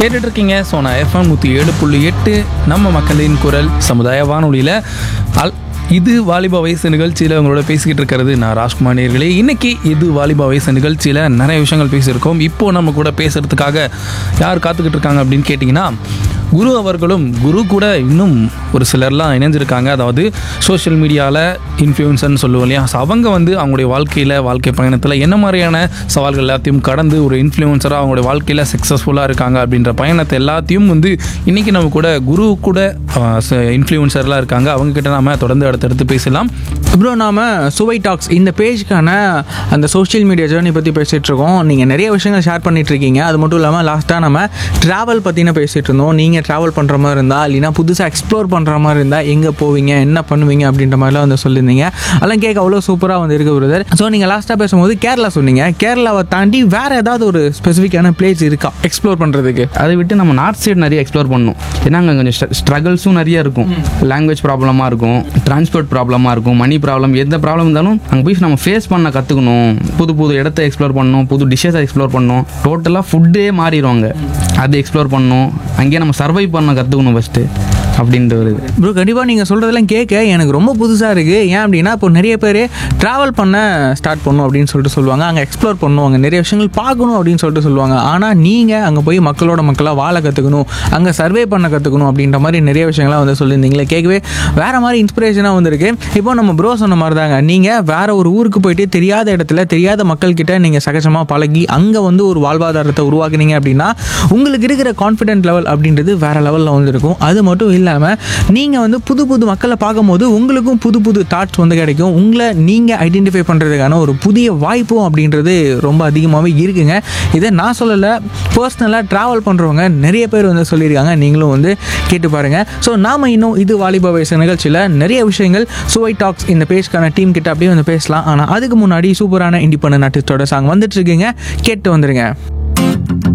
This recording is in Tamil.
கேட்டுட்டு இருக்கீங்க சோனா எஃப்எம் நூற்றி ஏழு புள்ளி எட்டு நம்ம மக்களின் குரல் சமுதாய வானொலியில் அல் இது வாலிபா வயசு நிகழ்ச்சியில் உங்களோட பேசிக்கிட்டு இருக்கிறது நான் ராஜ்குமார் நேர்களே இன்னைக்கு இது வாலிபா வயசு நிகழ்ச்சியில் நிறைய விஷயங்கள் பேசியிருக்கோம் இப்போ நம்ம கூட பேசுறதுக்காக யார் காத்துக்கிட்டு இருக்காங்க அப்படின்னு கேட்டிங்கன்னா குரு அவர்களும் குரு கூட இன்னும் ஒரு சிலர்லாம் இணைஞ்சிருக்காங்க அதாவது சோஷியல் மீடியாவில் இன்ஃப்ளூயன்சர்னு சொல்லுவோம் இல்லையா ஸோ அவங்க வந்து அவங்களுடைய வாழ்க்கையில் வாழ்க்கை பயணத்தில் என்ன மாதிரியான சவால்கள் எல்லாத்தையும் கடந்து ஒரு இன்ஃப்ளூயன்சராக அவங்களுடைய வாழ்க்கையில் சக்ஸஸ்ஃபுல்லாக இருக்காங்க அப்படின்ற பயணத்தை எல்லாத்தையும் வந்து இன்றைக்கி நம்ம கூட குரு கூட இன்ஃப்ளூயன்சர்லாம் இருக்காங்க அவங்க கிட்ட நாம தொடர்ந்து அடுத்தடுத்து பேசலாம் ப்ரோ நாம சுவை டாக்ஸ் இந்த பேஜ்க்கான அந்த சோஷியல் மீடியா ஜேர்னி பற்றி பேசிகிட்டு இருக்கோம் நீங்கள் நிறைய விஷயங்கள் ஷேர் பண்ணிட்டு இருக்கீங்க அது மட்டும் இல்லாமல் லாஸ்ட்டாக நம்ம ட்ராவல் பற்றின பேசிகிட்டு இருந்தோம் நீங்கள் ட்ராவல் பண்ணுற மாதிரி இருந்தால் இல்லைனா புதுசாக எக்ஸ்ப்ளோர் பண்ணுற மாதிரி இருந்தால் எங்கே போவீங்க என்ன பண்ணுவீங்க அப்படின்ற மாதிரிலாம் வந்து சொல்லியிருந்தீங்க அதெல்லாம் கேட்க அவ்வளோ சூப்பராக வந்து இருக்கு பிரதர் ஸோ நீங்கள் லாஸ்ட்டாக பேசும்போது கேரளா சொன்னீங்க கேரளாவை தாண்டி வேறு ஏதாவது ஒரு ஸ்பெசிஃபிக்கான பிளேஸ் இருக்கா எக்ஸ்ப்ளோர் பண்ணுறதுக்கு அதை விட்டு நம்ம நார்த் சைடு நிறைய எக்ஸ்ப்ளோர் பண்ணணும் ஏன்னா அங்கே கொஞ்சம் ஸ்ட்ரகிள்ஸும் நிறைய இருக்கும் லாங்குவேஜ் ப்ராப்ளமாக இருக்கும் டிரான்ஸ்போர்ட் ப்ராப்ளமாக இருக்கும் மணி ப்ராப்ளம் எந்த ப்ராப்ளம் இருந்தாலும் அங்கே போய் நம்ம ஃபேஸ் பண்ண கற்றுக்கணும் புது புது இடத்த எக்ஸ்ப்ளோர் பண்ணணும் புது டிஷ்ஷஸை எக்ஸ்ப்ளோர் பண்ணணும் டோட்டலாக ஃபுட்டே மாறிடுவாங்க அது எக்ஸ்ப்ளோர் பண்ணணும் அங்கேயே நம்ம சர்வை பண்ண கற்றுக்கணும் ஃபஸ்ட்டு அப்படின்ட்டு வருது ப்ரோ கண்டிப்பாக நீங்கள் சொல்கிறதெல்லாம் கேட்க எனக்கு ரொம்ப புதுசாக இருக்குது ஏன் அப்படின்னா இப்போ நிறைய பேர் ட்ராவல் பண்ண ஸ்டார்ட் பண்ணணும் அப்படின்னு சொல்லிட்டு சொல்லுவாங்க அங்கே எக்ஸ்ப்ளோர் பண்ணுவாங்க நிறைய விஷயங்கள் பார்க்கணும் அப்படின்னு சொல்லிட்டு சொல்லுவாங்க ஆனால் நீங்கள் அங்கே போய் மக்களோட மக்களாக வாழ கற்றுக்கணும் அங்கே சர்வே பண்ண கற்றுக்கணும் அப்படின்ற மாதிரி நிறைய விஷயங்கள்லாம் வந்து சொல்லியிருந்தீங்களே கேட்கவே வேறு மாதிரி இன்ஸ்பிரேஷனாக வந்திருக்கு இப்போ நம்ம ப்ரோ சொன்ன மாதிரி தாங்க நீங்கள் வேறு ஒரு ஊருக்கு போயிட்டு தெரியாத இடத்துல தெரியாத மக்கள்கிட்ட நீங்கள் சகஜமாக பழகி அங்கே வந்து ஒரு வாழ்வாதாரத்தை உருவாக்குனீங்க அப்படின்னா உங்களுக்கு இருக்கிற கான்ஃபிடென்ட் லெவல் அப்படின்றது வேறு லெவலில் வந்து இருக்கும் அது மட்டும் இல்லாமல் நீங்கள் வந்து புது புது மக்களை பார்க்கும்போது உங்களுக்கும் புது புது தாட்ஸ் வந்து கிடைக்கும் உங்களை நீங்கள் ஐடென்டிஃபை பண்ணுறதுக்கான ஒரு புதிய வாய்ப்பும் அப்படின்றது ரொம்ப அதிகமாகவே இருக்குங்க இதை நான் சொல்லலை பர்சனலாக ட்ராவல் பண்ணுறவங்க நிறைய பேர் வந்து சொல்லியிருக்காங்க நீங்களும் வந்து கேட்டு பாருங்கள் ஸோ நாம் இன்னும் இது வாலிப வயசு நிகழ்ச்சியில் நிறைய விஷயங்கள் சுவை டாக்ஸ் இந்த பேஜ்க்கான டீம் கிட்ட அப்படியே வந்து பேசலாம் ஆனால் அதுக்கு முன்னாடி சூப்பரான இண்டிபெண்டன்ட் ஆர்டிஸ்டோட சாங் வந்துட்டு இருக்குங்க கேட்டு வந்துருங்க